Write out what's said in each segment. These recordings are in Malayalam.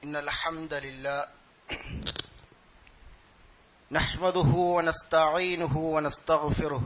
إن الحمد لله نحمده ونستعينه ونستغفره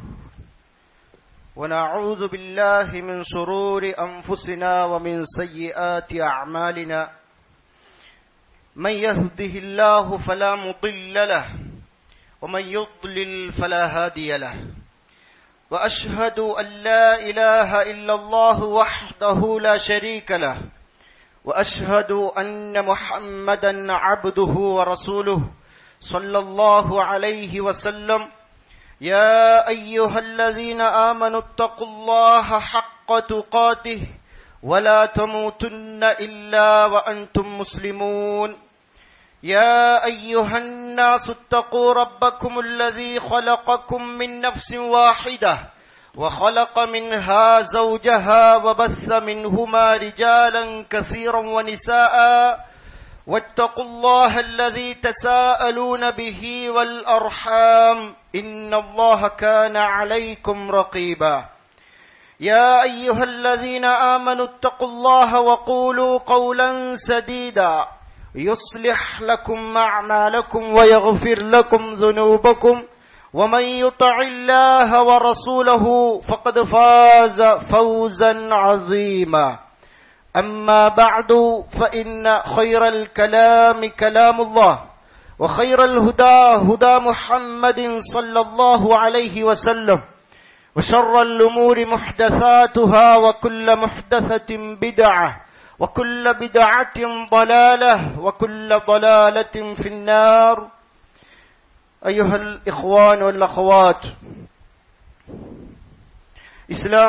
ونعوذ بالله من شرور أنفسنا ومن سيئات أعمالنا من يهده الله فلا مضل له ومن يضلل فلا هادي له واشهد ان لا اله الا الله وحده لا شريك له واشهد ان محمدا عبده ورسوله صلى الله عليه وسلم يا ايها الذين امنوا اتقوا الله حق تقاته ولا تموتن الا وانتم مسلمون يا ايها الناس اتقوا ربكم الذي خلقكم من نفس واحده وخلق منها زوجها وبث منهما رجالا كثيرا ونساء واتقوا الله الذي تساءلون به والارحام ان الله كان عليكم رقيبا يا ايها الذين امنوا اتقوا الله وقولوا قولا سديدا يصلح لكم اعمالكم ويغفر لكم ذنوبكم ومن يطع الله ورسوله فقد فاز فوزا عظيما اما بعد فان خير الكلام كلام الله وخير الهدى هدى محمد صلى الله عليه وسلم وشر الامور محدثاتها وكل محدثه بدعه وكل بدعة ضلالة وكل ضلالة في النار أيها الإخوان والأخوات ഇസ്ലാം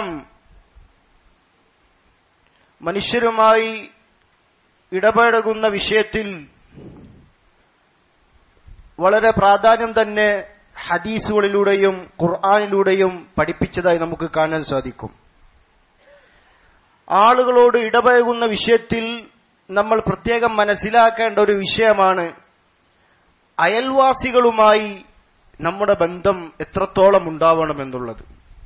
മനുഷ്യരുമായി ഇടപഴകുന്ന വിഷയത്തിൽ വളരെ പ്രാധാന്യം തന്നെ ഹദീസുകളിലൂടെയും ഖുർആാനിലൂടെയും പഠിപ്പിച്ചതായി നമുക്ക് കാണാൻ സാധിക്കും ആളുകളോട് ഇടപഴകുന്ന വിഷയത്തിൽ നമ്മൾ പ്രത്യേകം മനസ്സിലാക്കേണ്ട ഒരു വിഷയമാണ് അയൽവാസികളുമായി നമ്മുടെ ബന്ധം എത്രത്തോളം ഉണ്ടാവണമെന്നുള്ളത്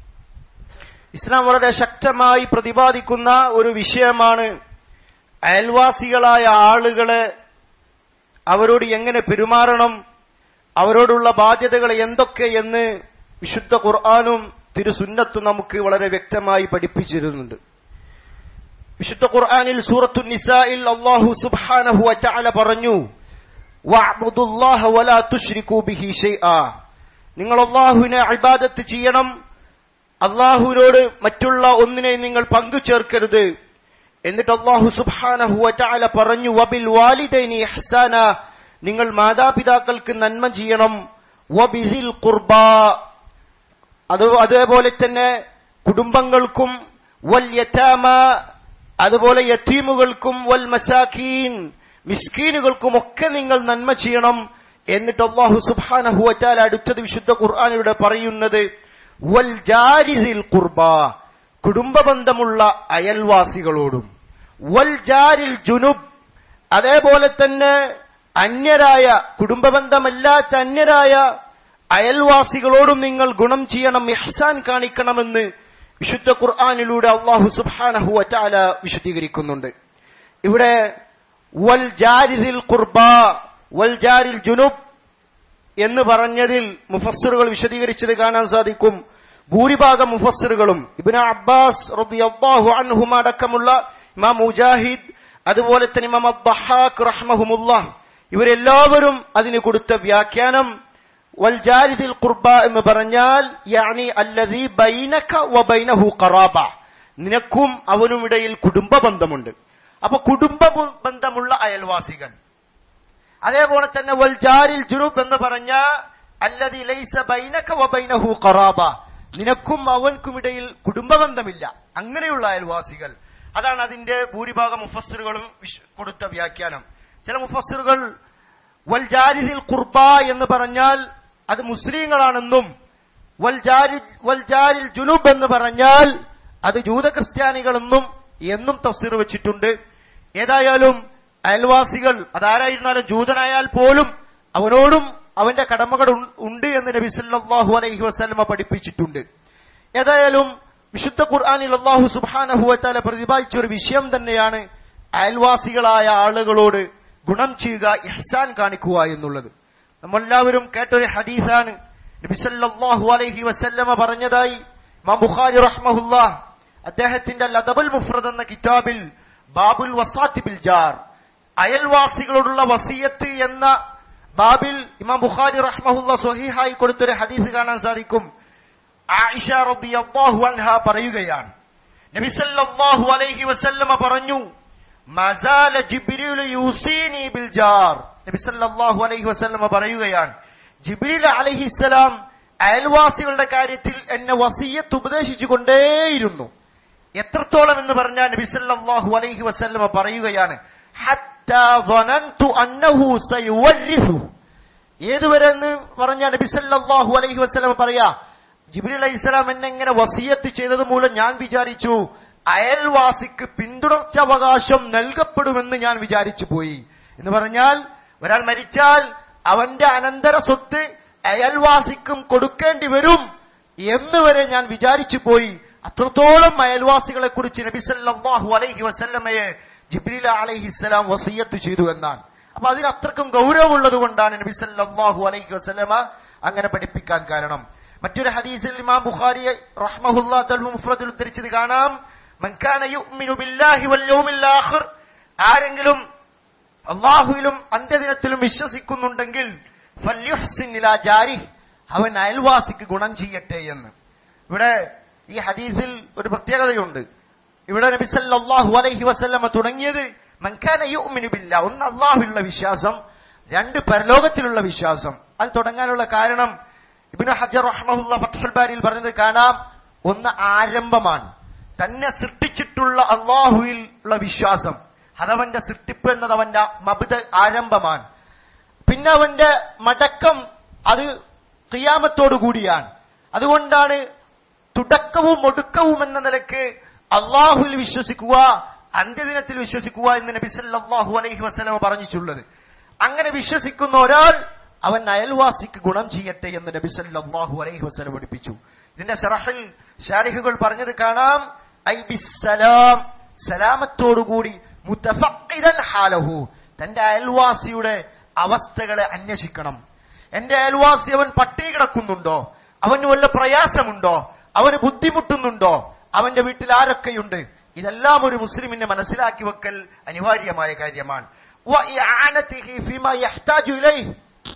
ഇസ്ലാം വളരെ ശക്തമായി പ്രതിപാദിക്കുന്ന ഒരു വിഷയമാണ് അയൽവാസികളായ ആളുകളെ അവരോട് എങ്ങനെ പെരുമാറണം അവരോടുള്ള ബാധ്യതകൾ എന്തൊക്കെ എന്ന് വിശുദ്ധ ഖുർആാനും തിരുസുന്നത്തും നമുക്ക് വളരെ വ്യക്തമായി പഠിപ്പിച്ചിരുന്നുണ്ട് വിശുദ്ധ ഖുർആനിൽ സൂറത്തു നിസായിൽ അള്ളാഹു സുബ്ഹാനഹു വതആല പറഞ്ഞു വഅബ്ദുല്ലാഹ വലാ തുശ്രികൂ ബിഹി ഷൈആ നിങ്ങൾ അള്ളാഹുവിനെ ഇബാദത്ത് ചെയ്യണം അള്ളാഹുവിനോട് മറ്റുള്ള ഒന്നിനെ നിങ്ങൾ പങ്കു ചേർക്കരുത് എന്നിട്ട് അള്ളാഹു സുബ്ഹാനഹു വതആല പറഞ്ഞു വബിൽ വാലിദൈനി ഇഹ്സാന നിങ്ങൾ മാതാപിതാക്കൾക്ക് നന്മ ചെയ്യണം വബിസിൽ ഖുർബ അത് അതേപോലെ തന്നെ കുടുംബങ്ങൾക്കും വൽ യതാമ അതുപോലെ യത്തീമുകൾക്കും വൽ മസാഖീൻ മിസ്കീനുകൾക്കും ഒക്കെ നിങ്ങൾ നന്മ ചെയ്യണം എന്നിട്ട് അള്ളാഹു സുബാനഹു വറ്റാൽ അടുത്തത് വിശുദ്ധ ഖുർആാനിലൂടെ പറയുന്നത് വൽ ജാരിസിൽ ഖുർബ കുടുംബ ബന്ധമുള്ള അയൽവാസികളോടും വൽ ജാരിൽ ജുനുബ് അതേപോലെ തന്നെ അന്യരായ കുടുംബ ബന്ധമല്ലാത്ത അന്യരായ അയൽവാസികളോടും നിങ്ങൾ ഗുണം ചെയ്യണം ഇഹ്സാൻ കാണിക്കണമെന്ന് വിശുദ്ധ ഖുർആാനിലൂടെ അള്ളാഹു സുബാനഹു വറ്റാല വിശദീകരിക്കുന്നുണ്ട് ഇവിടെ വൽ ജാരിദിൽ ഖുർബ വൽ ജാരിൽ ജുനുബ് എന്ന് പറഞ്ഞതിൽ മുഫസ്സിറുകൾ വിശദീകരിച്ചത് കാണാൻ സാധിക്കും ഭൂരിഭാഗം മുഫസ്സിറുകളും ഇബിന അബ്ബാസ് റളിയല്ലാഹു അൻഹുമ അടക്കമുള്ള ഇമാം മുജാഹിദ് അതുപോലെ തന്നെ ഇമാം അബ്ബഹാഖ് റഹ്മഹുമുല്ല ഇവരെല്ലാവരും അതിന് കൊടുത്ത വ്യാഖ്യാനം വൽജാരിദിൽ ഖുർബ എന്ന് പറഞ്ഞാൽ യാനി അല്ലദീ ബൈനക വബൈനഹു ഖറാബ നിനക്കും അവനും ഇടയിൽ കുടുംബ ബന്ധമുണ്ട് അപ്പൊ കുടുംബ ബന്ധമുള്ള അയൽവാസികൾ അതേപോലെ തന്നെ വൽജാരിൽ ജുനൂബ് എന്ന് പറഞ്ഞ അല്ലദീ ലൈസ ബൈനക വബൈനഹു ഖറാബ നിനക്കും അവൻക്കും ഇടയിൽ കുടുംബ ബന്ധമില്ല അങ്ങനെയുള്ള അയൽവാസികൾ അതാണ് അതിന്റെ ഭൂരിഭാഗം മുഫസ്സിറുകളും കൊടുത്ത വ്യാഖ്യാനം ചില മുഫസ്സിറുകൾ വൽജാരിദിൽ ഖുർബ എന്ന് പറഞ്ഞാൽ അത് മുസ്ലിങ്ങളാണെന്നും വൽജാരിൽ ജുനൂബ് എന്ന് പറഞ്ഞാൽ അത് ജൂത ക്രിസ്ത്യാനികളെന്നും എന്നും തഫ്സീർ വെച്ചിട്ടുണ്ട് ഏതായാലും അയൽവാസികൾ അതാരായിരുന്നാലും ജൂതനായാൽ പോലും അവനോടും അവന്റെ കടമകൾ ഉണ്ട് എന്ന് നബി സല്ലല്ലാഹു അലൈഹി വസല്ലമ പഠിപ്പിച്ചിട്ടുണ്ട് ഏതായാലും വിശുദ്ധ ഖുർആനിൽ അള്ളാഹു സുബ്ഹാനഹു വതആല പ്രതിപാദിച്ച ഒരു വിഷയം തന്നെയാണ് അയൽവാസികളായ ആളുകളോട് ഗുണം ചെയ്യുക ഇഹ്സാൻ കാണിക്കുക എന്നുള്ളത് നമ്മളെല്ലാവരും കേട്ടൊരു ഹദീസാണ് നബിസല്ലാഹു അലൈഹി വസല്ലമ പറഞ്ഞതായി ഇമാം ബുഖാരി റഹ്മഹുല്ല അദ്ദേഹത്തിന്റെ ലതബുൽ മുഫ്രദ് എന്ന കിതാബിൽ ബാബുൽ വസാത്തി ബിൽ ജാർ അയൽവാസികളോടുള്ള വസിയത്ത് എന്ന ബാബിൽ ഇമാം ബുഖാരി റഹ്മഹുല്ല സ്വഹീഹായി കൊടുത്തൊരു ഹദീസ് കാണാൻ സാധിക്കും ആയിഷ റളിയല്ലാഹു അൻഹ പറയുകയാണ് നബി സല്ലല്ലാഹു അലൈഹി വസല്ലമ പറഞ്ഞു മസാല ജിബ്രീൽ യൂസീനി ബിൽ ജാർ നബി സല്ലല്ലാഹു അലൈഹി വസല്ലമ പറയുകയാണ് ജിബ്രീൽ അലൈഹിസ്സലാം അയൽവാസികളുടെ കാര്യത്തിൽ എന്നെ വസീയത്ത് ഉപദേശിച്ചു കൊണ്ടേയിരുന്നു എത്രത്തോളം എന്ന് പറഞ്ഞാൽ നബി സല്ലല്ലാഹു അലൈഹി വസല്ലമ പറയുകയാണ് ഹത്താ ظننت അന്നഹു സയുവരിസു ഏതുവരെ എന്ന് പറഞ്ഞ നബി സല്ലല്ലാഹു അലൈഹി വസല്ലമ പറയാ ജിബ്രീൽ അലൈഹിസ്സലാം എന്നെ ഇങ്ങനെ വസീയത്ത് ചെയ്തത് മൂലം ഞാൻ വിചാരിച്ചു അയൽവാസിക്ക് പിന്തുടർച്ച അവകാശം നൽകപ്പെടുമെന്ന് ഞാൻ വിചാരിച്ചു പോയി എന്ന് പറഞ്ഞാൽ ഒരാൾ മരിച്ചാൽ അവന്റെ അനന്തര സ്വത്ത് അയൽവാസിക്കും കൊടുക്കേണ്ടി വരും എന്ന് വരെ ഞാൻ വിചാരിച്ചു പോയി അത്രത്തോളം അയൽവാസികളെ കുറിച്ച് നബി സല്ലല്ലാഹു അലൈഹി വസല്ലമയെ ജിബ്രീൽ അലൈഹിസ്സലാം വസീയത്ത് ചെയ്തു എന്നാണ് അപ്പൊ അതിന് അത്രക്കും ഗൗരവമുള്ളത് കൊണ്ടാണ് നബി സല്ലല്ലാഹു അലൈഹി വസല്ലമ അങ്ങനെ പഠിപ്പിക്കാൻ കാരണം മറ്റൊരു ഹദീസിൽ ഇമാം ബുഖാരി റഹ്മഹുല്ലാ തൽ മുഫ്രദിൽ ഉദ്ധരിച്ചത് കാണാം മൻ കാന യുഅ്മിനു ബില്ലാഹി വൽ യൗമിൽ ആഖിർ ആരെങ്കിലും അള്ളാഹുവിലും അന്ത്യദിനത്തിലും വിശ്വസിക്കുന്നുണ്ടെങ്കിൽ ഫല്യുഹ്സിൻ ഇലാ ജാരിഹ് അവൻ അയൽവാസിക്ക് ഗുണം ചെയ്യട്ടെ എന്ന് ഇവിടെ ഈ ഹദീസിൽ ഒരു പ്രത്യേകതയുണ്ട് ഇവിടെ നബി സല്ലല്ലാഹു അലൈഹി വസല്ലമ തുടങ്ങിയത് മൻകാന യുഅ്മിനു ബില്ലാ ഒന്ന് അള്ളാഹുവിലുള്ള വിശ്വാസം രണ്ട് പരലോകത്തിലുള്ള വിശ്വാസം അത് തുടങ്ങാനുള്ള കാരണം ഇബ്നു ഹജർ റഹ്മഹുല്ല ഫത്ഹുൽ ബാരിയിൽ പറഞ്ഞത് കാണാം ഒന്ന് ആരംഭമാണ് തന്നെ സൃഷ്ടിച്ചിട്ടുള്ള അള്ളാഹുവിൽ ഉള്ള വിശ്വാസം അതവന്റെ സൃഷ്ടിപ്പ് എന്നത് അവന്റെ മബുദ ആരംഭമാണ് പിന്നെ അവന്റെ മടക്കം അത് ക്രിയാമത്തോടു കൂടിയാണ് അതുകൊണ്ടാണ് തുടക്കവും ഒടുക്കവും എന്ന നിലക്ക് അള്ളാഹുവിൽ വിശ്വസിക്കുക അന്ത്യദിനത്തിൽ വിശ്വസിക്കുക എന്ന് നബി സല്ലല്ലാഹു അലൈഹി വസല്ലമ പറഞ്ഞിട്ടുള്ളത് അങ്ങനെ വിശ്വസിക്കുന്ന ഒരാൾ അവൻ അയൽവാസിക്ക് ഗുണം ചെയ്യട്ടെ എന്ന് നബി സല്ലല്ലാഹു അലൈഹി വസല്ലം പഠിപ്പിച്ചു ഇതിന്റെ ഷറഹിൽ ഷാരിഹുകൾ പറഞ്ഞത് കാണാം ഐ ബിസ്സലാം സലാമത്തോടുകൂടി മുത്തഫഖിദൻ ഹാലഹു തന്റെ അയൽവാസിയുടെ അവസ്ഥകളെ അന്വേഷിക്കണം എന്റെ അയൽവാസി അവൻ പട്ടിണി കിടക്കുന്നുണ്ടോ അവന് വല്ല പ്രയാസമുണ്ടോ അവന് ബുദ്ധിമുട്ടുന്നുണ്ടോ അവന്റെ വീട്ടിൽ ആരൊക്കെയുണ്ട് ഇതെല്ലാം ഒരു മുസ്ലിമിനെ മനസ്സിലാക്കി വെക്കൽ അനിവാര്യമായ കാര്യമാണ് വഇആനതിഹി ഫീമാ യഹ്താജു ഇലൈഹി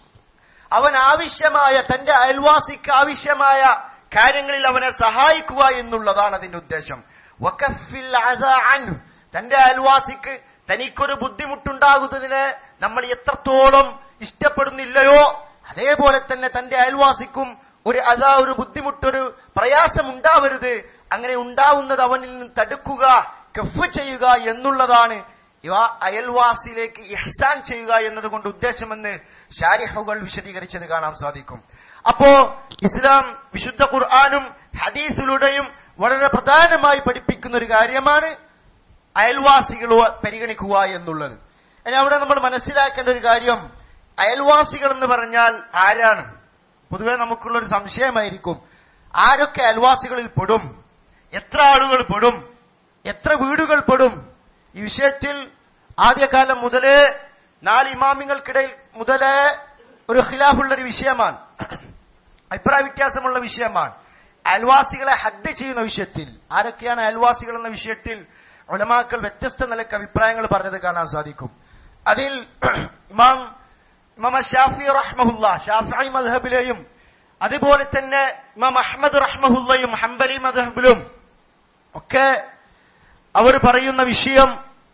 അവൻ ആവശ്യമായ തന്റെ അയൽവാസിക്ക് ആവശ്യമായ കാര്യങ്ങളിൽ അവനെ സഹായിക്കുക എന്നുള്ളതാണ് അതിന്റെ ഉദ്ദേശം വകഫിൽ അദാ അൻഹു. തന്റെ അയൽവാസിക്ക് തനിക്കൊരു ബുദ്ധിമുട്ടുണ്ടാകുന്നതിനെ നമ്മൾ എത്രത്തോളം ഇഷ്ടപ്പെടുന്നില്ലയോ അതേപോലെ തന്നെ തന്റെ അയൽവാസിക്കും ഒരു അതാ ഒരു ബുദ്ധിമുട്ടൊരു പ്രയാസം ഉണ്ടാവരുത് അങ്ങനെ ഉണ്ടാവുന്നത് അവനിൽ നിന്ന് തടുക്കുക കഫ് ചെയ്യുക എന്നുള്ളതാണ് ഇവ അയൽവാസിയിലേക്ക് ഇഹ്സാൻ ചെയ്യുക എന്നതുകൊണ്ട് ഉദ്ദേശമെന്ന് ഷാരിഹുകൾ വിശദീകരിച്ചത് കാണാൻ സാധിക്കും അപ്പോ ഇസ്ലാം വിശുദ്ധ ഖുർആാനും ഹദീസിലൂടെയും വളരെ പ്രധാനമായി പഠിപ്പിക്കുന്ന ഒരു കാര്യമാണ് അയൽവാസികൾ പരിഗണിക്കുക എന്നുള്ളത് ഇനി അവിടെ നമ്മൾ മനസ്സിലാക്കേണ്ട ഒരു കാര്യം അയൽവാസികൾ എന്ന് പറഞ്ഞാൽ ആരാണ് പൊതുവെ നമുക്കുള്ള ഒരു സംശയമായിരിക്കും ആരൊക്കെ അയൽവാസികളിൽ പെടും എത്ര ആളുകൾ പെടും എത്ര വീടുകൾ പെടും ഈ വിഷയത്തിൽ ആദ്യകാലം മുതലേ നാല് ഇമാമിങ്ങൾക്കിടയിൽ മുതലേ ഒരു ഖിലാഫുള്ള ഒരു വിഷയമാണ് അഭിപ്രായ വ്യത്യാസമുള്ള വിഷയമാണ് അയൽവാസികളെ ഹദ്ദ് ചെയ്യുന്ന വിഷയത്തിൽ ആരൊക്കെയാണ് അയൽവാസികൾ എന്ന വിഷയത്തിൽ ഉലമാക്കൾ വ്യത്യസ്ത നിലക്ക് അഭിപ്രായങ്ങൾ പറഞ്ഞത് കാണാൻ സാധിക്കും അതിൽ ഇമാം ഇമാം ഷാഫി റഹ്മഹുല്ല ഷാഫി മദ്ഹബിലെയും അതുപോലെ തന്നെ ഇമാം അഹമ്മദ് റഹ്മഹുല്ലയും ഹംബലി മദ്ഹബിലും ഒക്കെ അവർ പറയുന്ന വിഷയം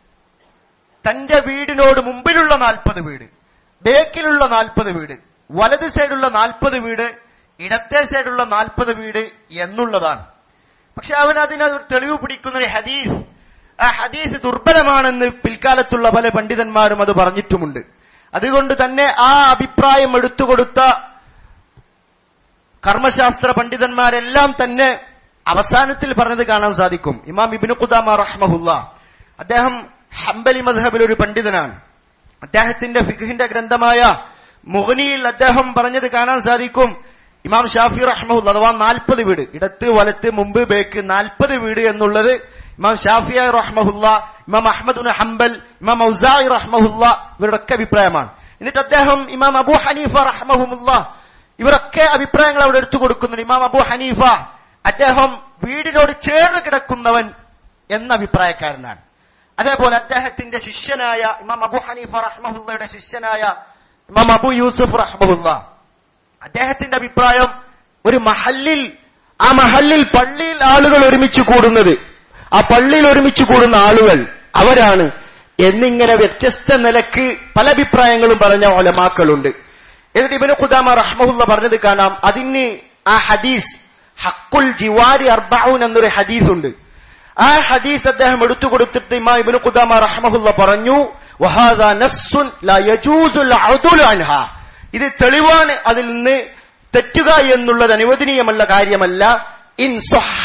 തന്റെ വീടിനോട് മുമ്പിലുള്ള നാൽപ്പത് വീട് ബേക്കിലുള്ള നാൽപ്പത് വീട് വലത് സൈഡുള്ള നാൽപ്പത് വീട് ഇടത്തെ സൈഡുള്ള നാൽപ്പത് വീട് എന്നുള്ളതാണ് പക്ഷെ അവൻ അതിന് തെളിവ് പിടിക്കുന്ന ഒരു ഹദീസ് ആ ഹദീസ് ദുർബലമാണെന്ന് പിൽക്കാലത്തുള്ള പല പണ്ഡിതന്മാരും അത് പറഞ്ഞിട്ടുമുണ്ട് അതുകൊണ്ട് തന്നെ ആ അഭിപ്രായം എടുത്തുകൊടുത്ത കർമ്മശാസ്ത്ര പണ്ഡിതന്മാരെല്ലാം തന്നെ അവസാനത്തിൽ പറഞ്ഞത് കാണാൻ സാധിക്കും ഇമാം ഇബിനു ഖുദാമ റഹ്മഹുല്ല അദ്ദേഹം ഹംബലി മദ്ഹബിൽ ഒരു പണ്ഡിതനാണ് അദ്ദേഹത്തിന്റെ ഫിഖിന്റെ ഗ്രന്ഥമായ മുഹനിയിൽ അദ്ദേഹം പറഞ്ഞത് കാണാൻ സാധിക്കും ഇമാം ഷാഫി റഹ്മഹുല്ല അഥവാ നാൽപ്പത് വീട് ഇടത്ത് വലത്ത് മുമ്പ് ബേക്ക് നാൽപ്പത് വീട് എന്നുള്ളത് ഇമാം ഷാഫിയ റഹ്മഹുല്ല ഇമാം അഹമ്മദ് ഹംബൽ ഇമാം ഔസായി റഹ്മഹുല്ല ഇവരുടെ ഒക്കെ അഭിപ്രായമാണ് എന്നിട്ട് അദ്ദേഹം ഇമാം അബു ഹനീഫ റഹ്മഹുമുല്ല ഇവരൊക്കെ അഭിപ്രായങ്ങൾ അവിടെ എടുത്തു കൊടുക്കുന്നുണ്ട് ഇമാം അബു ഹനീഫ അദ്ദേഹം വീടിനോട് ചേർന്ന് കിടക്കുന്നവൻ എന്ന അഭിപ്രായക്കാരനാണ് അതേപോലെ അദ്ദേഹത്തിന്റെ ശിഷ്യനായ ഇമാം അബു ഹനീഫ റഹ്മഹുല്ലയുടെ ശിഷ്യനായ ഇമാം അബു യൂസുഫ് റഹ്മഹുല്ല അദ്ദേഹത്തിന്റെ അഭിപ്രായം ഒരു മഹല്ലിൽ ആ മഹല്ലിൽ പള്ളിയിൽ ആളുകൾ ഒരുമിച്ച് കൂടുന്നത് ആ പള്ളിയിൽ ഒരുമിച്ച് കൂടുന്ന ആളുകൾ അവരാണ് എന്നിങ്ങനെ വ്യത്യസ്ത നിലക്ക് പല അഭിപ്രായങ്ങളും പറഞ്ഞ ഒലമാക്കളുണ്ട് എന്നിട്ട് ഇബന് ഖുദാമ റഹ്മഹുല്ല പറഞ്ഞത് കാണാം അതിന് ആ ഹദീസ് ഹക്കുൽ ജിവാരി അർബൌൻ എന്നൊരു ഹദീസ് ഉണ്ട് ആ ഹദീസ് അദ്ദേഹം എടുത്തു കൊടുത്തിട്ട് ഇമാം ഇബ്നു ഖുദാമ റഹ്മഹുല്ല പറഞ്ഞു വഹാദ നസ്സുൻ ലാ യജൂസുൽ അദുലു അൻഹാ ഇത് തെളിവാണ് അതിൽ നിന്ന് തെറ്റുക എന്നുള്ളത് അനുവദനീയമല്ല കാര്യമല്ല ഇൻ സ്വഹ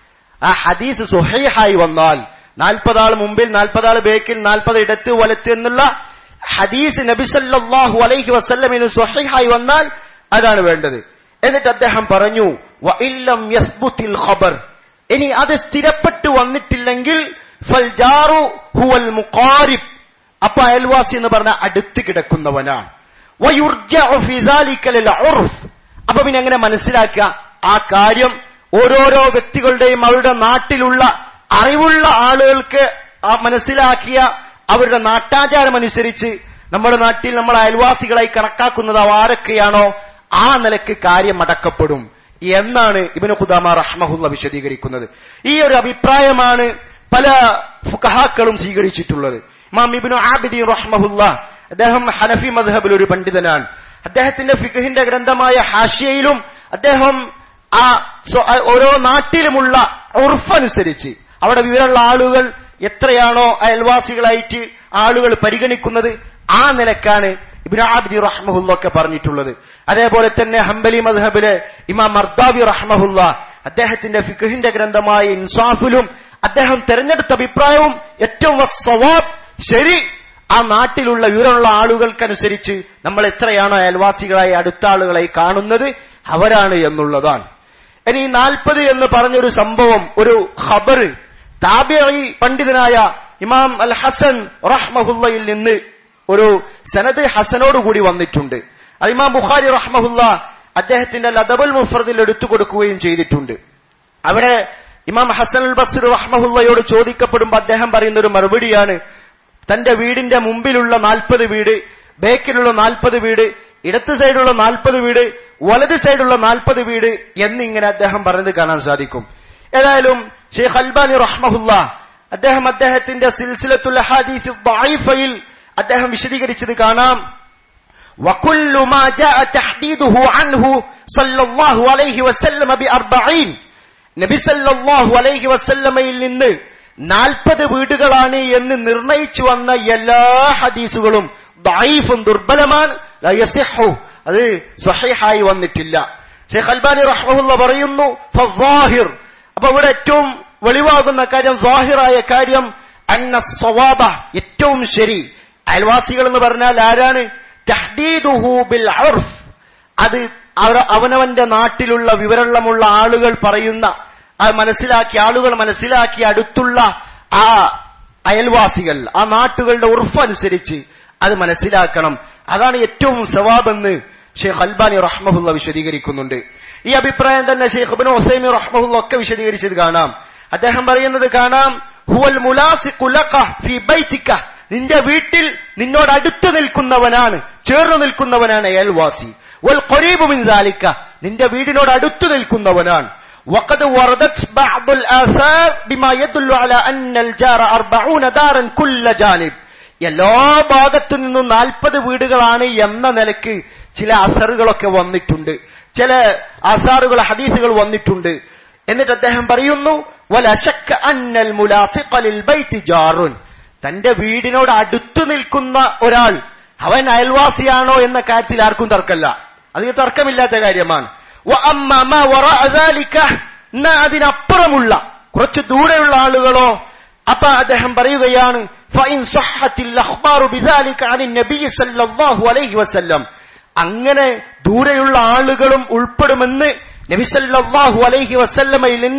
ആ ഹദീസ് സുഹൈഹായി വന്നാൽ നാൽപ്പതാൾ മുമ്പിൽ നാൽപ്പതാൾ ബേക്കിൽ നാൽപ്പത് ഇടത്ത് വലത്ത് എന്നുള്ള ഹദീസ് നബിസല്ലാഹു അലൈഹി വസല്ലമിന് സുഹൈഹായി വന്നാൽ അതാണ് വേണ്ടത് എന്നിട്ട് അദ്ദേഹം പറഞ്ഞു വ ഇല്ലം യസ്ബുത്തിൽ ഖബർ ഇനി അത് സ്ഥിരപ്പെട്ടു വന്നിട്ടില്ലെങ്കിൽ ഫൽ ജാറു ഹുവൽ മുഖാരിബ് അപ്പൊ അയൽവാസി എന്ന് പറഞ്ഞ അടുത്ത് കിടക്കുന്നവനാണ് വയുർജഉ ഫി ദാലിക ലിൽ ഉർഫ് അപ്പൊ പിന്നെ എങ്ങനെ മനസ്സിലാക്കുക ആ കാര്യം ഓരോരോ വ്യക്തികളുടെയും അവരുടെ നാട്ടിലുള്ള അറിവുള്ള ആളുകൾക്ക് ആ മനസ്സിലാക്കിയ അവരുടെ നാട്ടാചാരം അനുസരിച്ച് നമ്മുടെ നാട്ടിൽ നമ്മൾ അയൽവാസികളായി കണക്കാക്കുന്നത് അവ ആരൊക്കെയാണോ ആ നിലക്ക് കാര്യം അടക്കപ്പെടും എന്നാണ് ഇബിന് ഖുദാമ റഹ്മഹുല്ല വിശദീകരിക്കുന്നത് ഈ ഒരു അഭിപ്രായമാണ് പല ഫുഖഹാക്കളും സ്വീകരിച്ചിട്ടുള്ളത് ഇമാം ഇബിനു ആബിദി റഹ്മഹുല്ല അദ്ദേഹം ഹനഫി മദ്ഹബിൽ ഒരു പണ്ഡിതനാണ് അദ്ദേഹത്തിന്റെ ഫിഖഹിന്റെ ഗ്രന്ഥമായ ഹാഷിയയിലും അദ്ദേഹം ആ സ്വ- ആ ഓരോ നാട്ടിലുമുള്ള ഉർഫനുസരിച്ച് അവിടെ വിവരമുള്ള ആളുകൾ എത്രയാണോ അയൽവാസികളായിട്ട് ആളുകൾ പരിഗണിക്കുന്നത് ആ നിലക്കാണ് ഇബ്നു ആബിദി റഹ്മഹുല്ല ഒക്കെ പറഞ്ഞിട്ടുള്ളത് അതേപോലെ തന്നെ ഹംബലി മദ്ഹബിലെ ഇമാം മർദാവി റഹ്മഹുല്ല അദ്ദേഹത്തിന്റെ ഫിഖഹിന്റെ ഗ്രന്ഥമായ ഇൻസാഫിലും അദ്ദേഹം തെരഞ്ഞെടുത്ത അഭിപ്രായവും ഏറ്റവും സവാബ് ശരി ആ നാട്ടിലുള്ള വിവരമുള്ള ആളുകൾക്കനുസരിച്ച് നമ്മൾ എത്രയാണോ അയൽവാസികളായി അടുത്ത ആളുകളായി കാണുന്നത് അവരാണ് എന്നുള്ളതാണ് ഇനി നാൽപ്പത് എന്ന് പറഞ്ഞൊരു സംഭവം ഒരു ഖബർ താബിഈ പണ്ഡിതനായ ഇമാം അൽ ഹസൻ റഹ്മഹുല്ലയിൽ നിന്ന് ഒരു സനദ് ഹസനോടുകൂടി വന്നിട്ടുണ്ട് അത് ഇമാം ബുഖാരി റഹ്മഹുല്ല അദ്ദേഹത്തിന്റെ ലദബുൽ മുഫ്രദിൽ എടുത്തു കൊടുക്കുകയും ചെയ്തിട്ടുണ്ട് അവിടെ ഇമാം ഹസൻ അൽ ബസ്ർ റഹ്മഹുല്ലയോട് ചോദിക്കപ്പെടുമ്പോൾ അദ്ദേഹം പറയുന്ന ഒരു മറുപടിയാണ് തന്റെ വീടിന്റെ മുമ്പിലുള്ള നാൽപ്പത് വീട് ബേക്കിലുള്ള നാൽപ്പത് വീട് ഇടത്ത് സൈഡുള്ള നാൽപ്പത് വീട് വലത് സൈഡുള്ള നാൽപ്പത് വീട് എന്നിങ്ങനെ അദ്ദേഹം പറഞ്ഞത് കാണാൻ സാധിക്കും ഏതായാലും ഷെയ്ഖ് അൽബാനി റഹ്മഹുല്ല അദ്ദേഹം അദ്ദേഹത്തിന്റെ സിൽസിലത്തുൽ ഹദീസ് ദഈഫയിൽ അദ്ദേഹം വിശദീകരിച്ചത് കാണാം وكل ما جاء تحديده عنه صلى الله عليه وسلم بأربعين നബി സല്ലല്ലാഹു അലൈഹി വസല്ലമയിൽ നിന്ന് നാൽപ്പത് വീടുകളാണ് എന്ന് നിർണയിച്ചു വന്ന എല്ലാ ഹദീസുകളും ദഈഫും ദുർബലമാണ് ലാ യസിഹു അത് സ്വഹീഹായി വന്നിട്ടില്ല ഷെയ്ഖ് അൽബാനി റഹ്മഹുല്ല പറയുന്നു ഫസ്വാഹിർ അപ്പൊ ഇവിടെ ഏറ്റവും വെളിവാകുന്ന കാര്യം സാഹിറായ കാര്യം അന്ന സ്വവാബ ഏറ്റവും ശരി അയൽവാസികൾ എന്ന് പറഞ്ഞാൽ ആരാണ് തഹ്ദീദുഹു ബിൽ ഉർഫ് അത് അവ- അവനവന്റെ നാട്ടിലുള്ള വിവരമുള്ള ആളുകൾ പറയുന്ന അത് മനസ്സിലാക്കി ആളുകൾ മനസ്സിലാക്കി അടുത്തുള്ള ആ അയൽവാസികൾ ആ നാട്ടുകളുടെ ഉറഫ് അനുസരിച്ച് അത് മനസ്സിലാക്കണം അതാണ് ഏറ്റവും സവാബെന്ന് ഷെയ്ഖ് അൽബാനി റഹ്മഹുല്ല വിശദീകരിക്കുന്നുണ്ട് ഈ അഭിപ്രായം തന്നെ ഷെയ്ഖ് ഇബ്നു ഹുസൈമി റഹ്മഹുല്ല ഒക്കെ വിശദീകരിച്ചത് കാണാം അദ്ദേഹം പറയുന്നത് കാണാം ഹുവൽ മുലാസിഖു ലക ഫീ ബൈതിക നിന്റെ വീട്ടിൽ നിന്നോട് അടുത്ത് നിൽക്കുന്നവനാണ് ചേർന്ന് നിൽക്കുന്നവനാണ് അയൽവാസി വൽ ഖരീബു മിൻ ദാലിക നിന്റെ വീടിനോട് അടുത്ത് നിൽക്കുന്നവനാണ് وقد وردت بعض الآثار بما يدل على أن الجار أربعون دارا كل جانب എല്ലാ ഭാഗത്തു നിന്നും നാൽപ്പത് വീടുകളാണ് എന്ന നിലക്ക് ചില അസറുകളൊക്കെ വന്നിട്ടുണ്ട് ചില അസാറുകൾ ഹദീസുകൾ വന്നിട്ടുണ്ട് എന്നിട്ട് അദ്ദേഹം പറയുന്നു വലശക്ക അന്നൽ മുലാസിഖ ലിൽ ബൈത്തി ജാറുൻ തന്റെ വീടിനോട് അടുത്തു നിൽക്കുന്ന ഒരാൾ അവൻ അയൽവാസിയാണോ എന്ന കാര്യത്തിൽ ആർക്കും തർക്കമില്ല അതിന് തർക്കമില്ലാത്ത കാര്യമാണ് വഅമ്മ മാ വറഅ ദാലിക, എന്നാ അതിനപ്പുറമുള്ള കുറച്ച് ദൂരെയുള്ള ആളുകളോ അപ്പൊ അദ്ദേഹം പറയുകയാണ് ഫഇൻ സഹ്ഹത്തിൽ അഖ്ബാറു ബിദാലിക അനിൻ നബി സല്ലല്ലാഹു അലൈഹി വസല്ലം അങ്ങനെ ദൂരെയുള്ള ആളുകളും ഉൾപ്പെടുമെന്ന് നബി സല്ലല്ലാഹു അലൈഹി വസല്ലമയിൽ നിന്ന്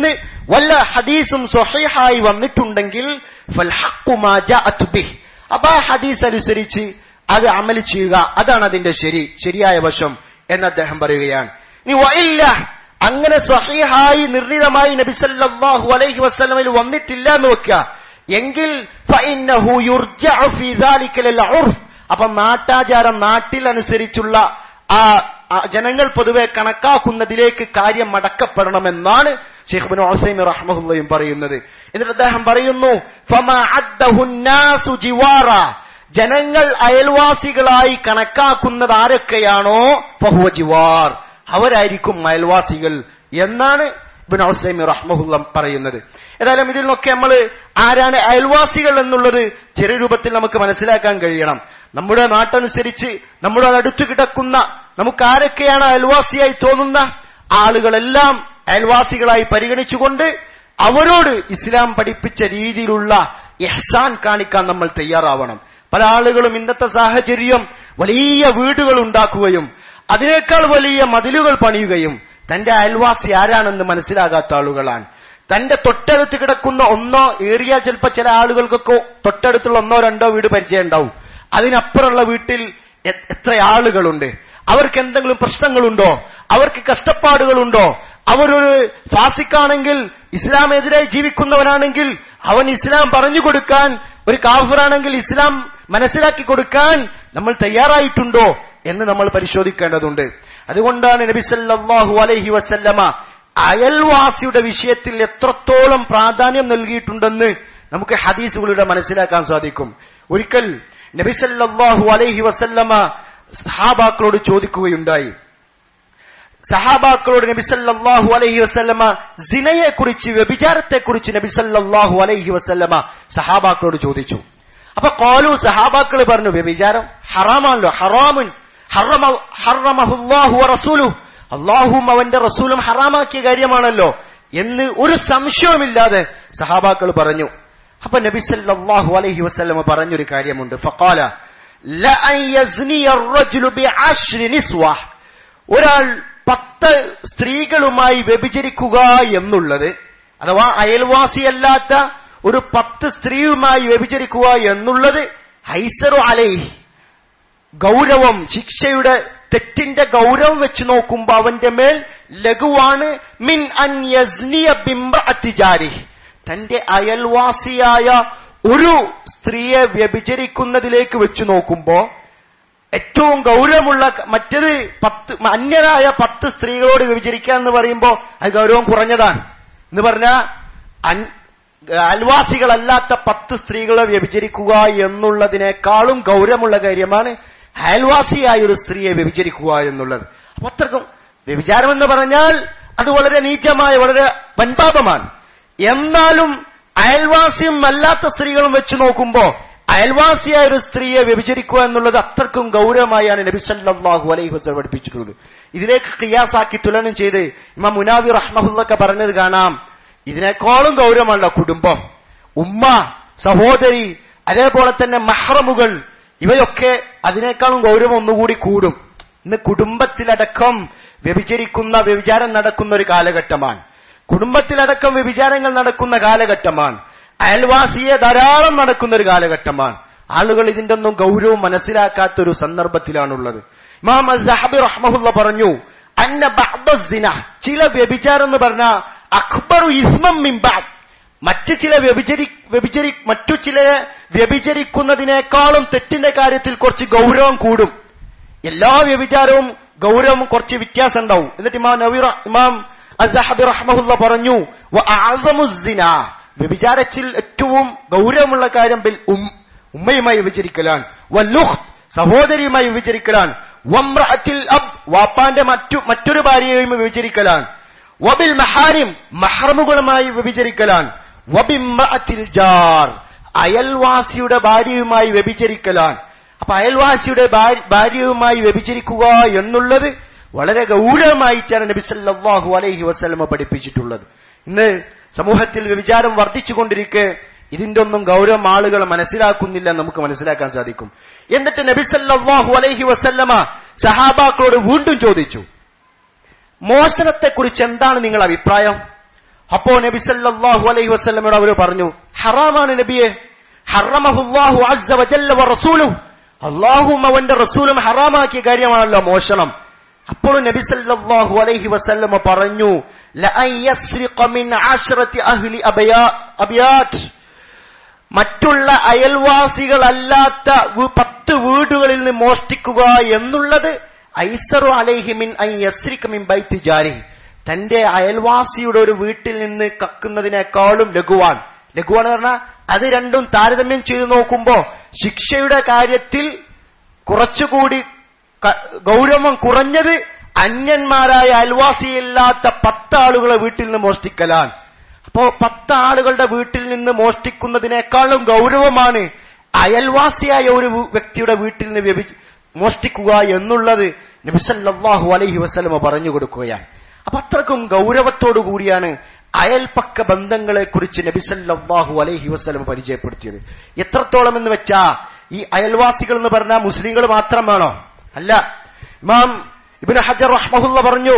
വല്ല ഹദീസും സ്വഹീഹായി വന്നിട്ടുണ്ടെങ്കിൽ ഫൽ ഹഖ്ഖു മാ ജാഅത് ബിഹ് അപ്പൊ ആ ഹദീസ് അനുസരിച്ച് അത് അമൽ ചെയ്യുക അതാണ് അതിന്റെ ശരി ശരിയായ വശം എന്ന് അദ്ദേഹം പറയുകയാണ് നീ വയില്ല അങ്ങനെ സ്വഹീഹായി നിർണിതമായി നബി സല്ലല്ലാഹു അലൈഹി വസല്ലമയിൽ വന്നിട്ടില്ല എന്ന് വെക്കുക എങ്കിൽ ഫഇന്നഹു യുർജഉ ഫീ ദാലിക ലിൽ ഉർഫ് അപ്പൊ നാട്ടാചാരം നാട്ടിലനുസരിച്ചുള്ള ആ ആ ജനങ്ങൾ പൊതുവെ കണക്കാക്കുന്നതിലേക്ക് കാര്യം മടക്കപ്പെടണമെന്നാണ് ഷെയ്ഖ് ബിൻ ഹുസൈമി റഹ്മഹുല്ലയും പറയുന്നത് എന്നിട്ട് അദ്ദേഹം പറയുന്നു ഫമാ അദ്ദഹു നാസു ജിവാറ ജനങ്ങൾ അയൽവാസികളായി കണക്കാക്കുന്നത് ആരൊക്കെയാണോ ഫഹുവ ജിവാർ അവരായിരിക്കും അയൽവാസികൾ എന്നാണ് ഇബിൻ ഹുസൈമി റഹ്മഹുല്ല പറയുന്നത് ഏതായാലും ഇതിൽ നിന്നൊക്കെ നമ്മൾ ആരാണ് അയൽവാസികൾ എന്നുള്ളത് ചെറിയ രൂപത്തിൽ നമുക്ക് മനസ്സിലാക്കാൻ കഴിയണം നമ്മുടെ നാട്ടനുസരിച്ച് നമ്മുടെ അടുത്ത് കിടക്കുന്ന നമുക്ക് ആരൊക്കെയാണ് അയൽവാസിയായി തോന്നുന്ന ആളുകളെല്ലാം അയൽവാസികളായി പരിഗണിച്ചുകൊണ്ട് അവരോട് ഇസ്ലാം പഠിപ്പിച്ച രീതിയിലുള്ള ഇഹ്സാൻ കാണിക്കാൻ നമ്മൾ തയ്യാറാവണം പല ആളുകളും ഇന്നത്തെ സാഹചര്യം വലിയ വീടുകൾ ഉണ്ടാക്കുകയും അതിനേക്കാൾ വലിയ മതിലുകൾ പണിയുകയും തന്റെ അയൽവാസി ആരാണെന്ന് മനസ്സിലാകാത്ത ആളുകളാണ് തന്റെ തൊട്ടടുത്ത് കിടക്കുന്ന ഒന്നോ ഏറിയ ചിലപ്പോ ചില ആളുകൾക്കൊക്കെ തൊട്ടടുത്തുള്ള ഒന്നോ രണ്ടോ വീട് പരിചയം ഉണ്ടാവും അതിനപ്പുറമുള്ള വീട്ടിൽ എ- എത്ര ആളുകളുണ്ട് അവർക്ക് എന്തെങ്കിലും പ്രശ്നങ്ങളുണ്ടോ അവർക്ക് കഷ്ടപ്പാടുകളുണ്ടോ അവരൊരു ഫാസിക്കാണെങ്കിൽ ഇസ്ലാമെതിരായി ജീവിക്കുന്നവനാണെങ്കിൽ അവൻ ഇസ്ലാം പറഞ്ഞു കൊടുക്കാൻ ഒരു കാഫിറാണെങ്കിൽ ഇസ്ലാം മനസ്സിലാക്കി കൊടുക്കാൻ നമ്മൾ തയ്യാറായിട്ടുണ്ടോ എന്ന് നമ്മൾ പരിശോധിക്കേണ്ടതുണ്ട് അതുകൊണ്ടാണ് നബി സല്ലല്ലാഹു അലൈഹി വസല്ലമ അയൽവാസിയുടെ വിഷയത്തിൽ എത്രത്തോളം പ്രാധാന്യം നൽകിയിട്ടുണ്ടെന്ന് നമുക്ക് ഹദീസുകളിലൂടെ മനസ്സിലാക്കാൻ സാധിക്കും ഒരിക്കൽ നബി സല്ലല്ലാഹു അലൈഹി വസല്ലമ സഹാബാക്കളോട് ചോദിക്കുകയുണ്ടായി സഹാബാക്കളോട് നബി സല്ലല്ലാഹു അലൈഹി വസല്ലമ സിനയെ കുറിച്ച് വ്യഭിചാരത്തെ കുറിച്ച് നബി സല്ലല്ലാഹു അലൈഹി വസല്ലമ സഹാബാക്കളോട് ചോദിച്ചു അപ്പൊ കോലു സഹാബാക്കൾ പറഞ്ഞു വ്യഭിചാരം ഹറാമാണല്ലോ ഹറാമുൻ ഹറമ- ഹറമഹുല്ലാഹു വ റസൂലു അള്ളാഹും അവന്റെ റസൂലും ഹറാമാക്കിയ കാര്യമാണല്ലോ എന്ന് ഒരു സംശയവുമില്ലാതെ സഹാബാക്കൾ പറഞ്ഞു അപ്പൊ നബി സല്ലല്ലാഹു അലൈഹി വസല്ലമ പറഞ്ഞൊരു കാര്യമുണ്ട് ഫഖാല ലഅൻ യസ്നിയ الرجل بعشر نسوة ഒരാൾ പത്ത് സ്ത്രീകളുമായി വ്യഭിചരിക്കുക എന്നുള്ളത് അഥവാ അയൽവാസിയല്ലാത്ത ഒരു പത്ത് സ്ത്രീയുമായി വ്യഭിചരിക്കുക എന്നുള്ളത് ഹൈസറു അലൈഹി ഗൗരവം ശിക്ഷയുടെ തെറ്റിന്റെ ഗൗരവം വെച്ച് നോക്കുമ്പോ അവന്റെ മേൽ ലഘുവാണ് മിൻ അൻ യസ്നിയ ബിംബ അത്തിജാരി തന്റെ അയൽവാസിയായ ഒരു സ്ത്രീയെ വ്യഭിചരിക്കുന്നതിലേക്ക് വെച്ച് നോക്കുമ്പോ ഏറ്റവും ഗൗരവമുള്ള ക- മറ്റത് പത്ത് അന്യരായ പത്ത് സ്ത്രീകളോട് വ്യഭിചരിക്കുക എന്ന് പറയുമ്പോ അത് ഗൗരവം കുറഞ്ഞതാണ് എന്ന് പറഞ്ഞാൽ അയൽവാസികളല്ലാത്ത പത്ത് സ്ത്രീകളെ വ്യഭിചരിക്കുക എന്നുള്ളതിനേക്കാളും ഗൗരവമുള്ള കാര്യമാണ് അയൽവാസിയായ ഒരു സ്ത്രീയെ വ്യഭിചരിക്കുക എന്നുള്ളത് അപ്പൊ അത്രക്കും വ്യഭിചാരം എന്ന് പറഞ്ഞാൽ അത് വളരെ നീചമായ വളരെ വൻപാപമാണ് എന്നാലും അയൽവാസിയും അല്ലാത്ത സ്ത്രീകളും വെച്ച് നോക്കുമ്പോ അയൽവാസിയായ ഒരു സ്ത്രീയെ വ്യഭിചരിക്കുക എന്നുള്ളത് അത്രക്കും ഗൗരവമായാണ് നബി സല്ലല്ലാഹു അലൈഹി വസല്ലം പഠിപ്പിച്ചിട്ടുള്ളത് ഇതിലേക്ക് ഖിയാസാക്കി തുലനം ചെയ്ത് ഇമാം മുനാവി റഹ്മഹുല്ലൊക്കെ പറഞ്ഞത് കാണാം ഇതിനേക്കാളും ഗൗരവമല്ല കുടുംബം ഉമ്മ സഹോദരി അതേപോലെ തന്നെ മഹ്റമുകൾ ഇവയൊക്കെ അതിനേക്കാളും ഗൗരവം ഒന്നുകൂടി കൂടും ഇന്ന് കുടുംബത്തിലടക്കം വ്യഭിചരിക്കുന്ന വ്യഭിചാരം നടക്കുന്ന ഒരു കാലഘട്ടമാണ് കുടുംബത്തിലടക്കം വ്യഭിചാരങ്ങൾ നടക്കുന്ന കാലഘട്ടമാണ് അയൽവാസിയെ ധാരാളം നടക്കുന്ന ഒരു കാലഘട്ടമാണ് ആളുകൾ ഇതിന്റെ ഒന്നും ഗൗരവം മനസ്സിലാക്കാത്ത ഒരു സന്ദർഭത്തിലാണുള്ളത് ഇമാം സഹബി റഹ്മഹുല്ല പറഞ്ഞു അന്ന ബഅ്ദസ്സിന ചില വ്യഭിചാരം എന്ന് പറഞ്ഞ അക്ബറു ഇസ്മം മിംബാദ് മറ്റു ചില വ്യഭിചരി വ്യഭിചരി മറ്റു ചില വ്യഭിചരിക്കുന്നതിനേക്കാളും തെറ്റിന്റെ കാര്യത്തിൽ കുറച്ച് ഗൗരവം കൂടും എല്ലാ വ്യഭിചാരവും ഗൗരവം കുറച്ച് വ്യത്യാസം ഉണ്ടാവും എന്നിട്ട് ഇമാം നവീറ ഇമാം അസഹബി റഹ്മഹുല്ല പറഞ്ഞു "വ അഅ്സമു സിന", വ്യഭിചാരത്തിൽ ഏറ്റവും ഗൗരവമുള്ള കാര്യം ബിൽ ഉം ഉമ്മയുമായി വിഭജിക്കലാണ് വല്ലുഹ് സഹോദരിയുമായി വിഭജിക്കലാണ് വമ്രഅത്തിൽ അബ് വാപ്പാന്റെ മറ്റു മറ്റൊരു ഭാര്യയെയും വിഭജിക്കലാണ് വബിൽ മഹാരിം മഹ്റമുകളുമായി വ്യഭിചരിക്കലാണ് വബിമ്രഅത്തിൽ ജാർ അയൽവാസിയുടെ ഭാര്യയുമായി വ്യഭിചരിക്കലാണ് അപ്പൊ അയൽവാസിയുടെ ഭാര്യ- ഭാര്യയുമായി വ്യഭിചരിക്കുക എന്നുള്ളത് വളരെ ഗൗരവമായിട്ടാണ് നബി സല്ലല്ലാഹു അലൈഹി വസല്ലമ പഠിപ്പിച്ചിട്ടുള്ളത് ഇന്ന് സമൂഹത്തിൽ വ്യഭിചാരം വർദ്ധിച്ചുകൊണ്ടിരിക്കെ ഇതിന്റെ ഒന്നും ഗൗരവം ആളുകൾ മനസ്സിലാക്കുന്നില്ല എന്ന് നമുക്ക് മനസ്സിലാക്കാൻ സാധിക്കും എന്നിട്ട് നബി സല്ലല്ലാഹു അലൈഹി വസല്ലമ സഹാബാക്കളോട് വീണ്ടും ചോദിച്ചു മോഷണത്തെക്കുറിച്ച് എന്താണ് നിങ്ങളുടെ അഭിപ്രായം അപ്പോ നബി സല്ലല്ലാഹു അലൈഹി വസല്ലമയോട് അവർ പറഞ്ഞു ഹറാമാണ് നബിയെ ഹറമഹുല്ലാഹു അസ്സ വജല്ല വ റസൂലുഹു അള്ളാഹും അവന്റെ റസൂലും ഹറാമാക്കിയ കാര്യമാണല്ലോ മോഷണം അപ്പോൾ നബി സല്ലല്ലാഹു അലൈഹി വസല്ലമ പറഞ്ഞു ലഅൻ യസ്രിഖ മിൻ അശ്റതി അഹ്ലി അബയാ അബിയാത് മറ്റുള്ള അയൽവാസികളല്ലാത്ത വി- പത്ത് വീടുകളിൽ നിന്ന് മോഷ്ടിക്കുക എന്നുള്ളത് ഐസറു അലൈഹിമിൻ ഐ യസ്രിക മിൻ ബൈത്തി ജാരി തന്റെ അയൽവാസിയുടെ ഒരു വീട്ടിൽ നിന്ന് കക്കുന്നതിനേക്കാളും ലഘുവാൻ ലഘുവാണ് പറഞ്ഞാൽ അത് രണ്ടും താരതമ്യം ചെയ്തു നോക്കുമ്പോ ശിക്ഷയുടെ കാര്യത്തിൽ കുറച്ചുകൂടി ക- ഗൗരവം കുറഞ്ഞത് അന്യന്മാരായ അയൽവാസിയില്ലാത്ത പത്താളുകളെ വീട്ടിൽ നിന്ന് മോഷ്ടിക്കലാണ് അപ്പോ പത്ത് ആളുകളുടെ വീട്ടിൽ നിന്ന് മോഷ്ടിക്കുന്നതിനേക്കാളും ഗൗരവമാണ് അയൽവാസിയായ ഒരു വ- വ്യക്തിയുടെ വീട്ടിൽ നിന്ന് വ്യഭി- മോഷ്ടിക്കുക എന്നുള്ളത് നബിസല്ലാഹു അലൈഹി വസ്ലമ പറഞ്ഞു കൊടുക്കുകയാണ് അപ്പൊ അത്രക്കും ഗൗരവത്തോടു കൂടിയാണ് അയൽപക്ക ബന്ധങ്ങളെ കുറിച്ച് നബിസല്ലാഹു അലൈഹി വസ്ലമ പരിചയപ്പെടുത്തിയത് എത്രത്തോളം എന്ന് വെച്ചാ ഈ അയൽവാസികൾ എന്ന് പറഞ്ഞാൽ മുസ്ലിങ്ങൾ മാത്രം വേണോ അല്ല ഇമാം ഇബിന് ഹജർ റഹ്മഹുല്ല പറഞ്ഞു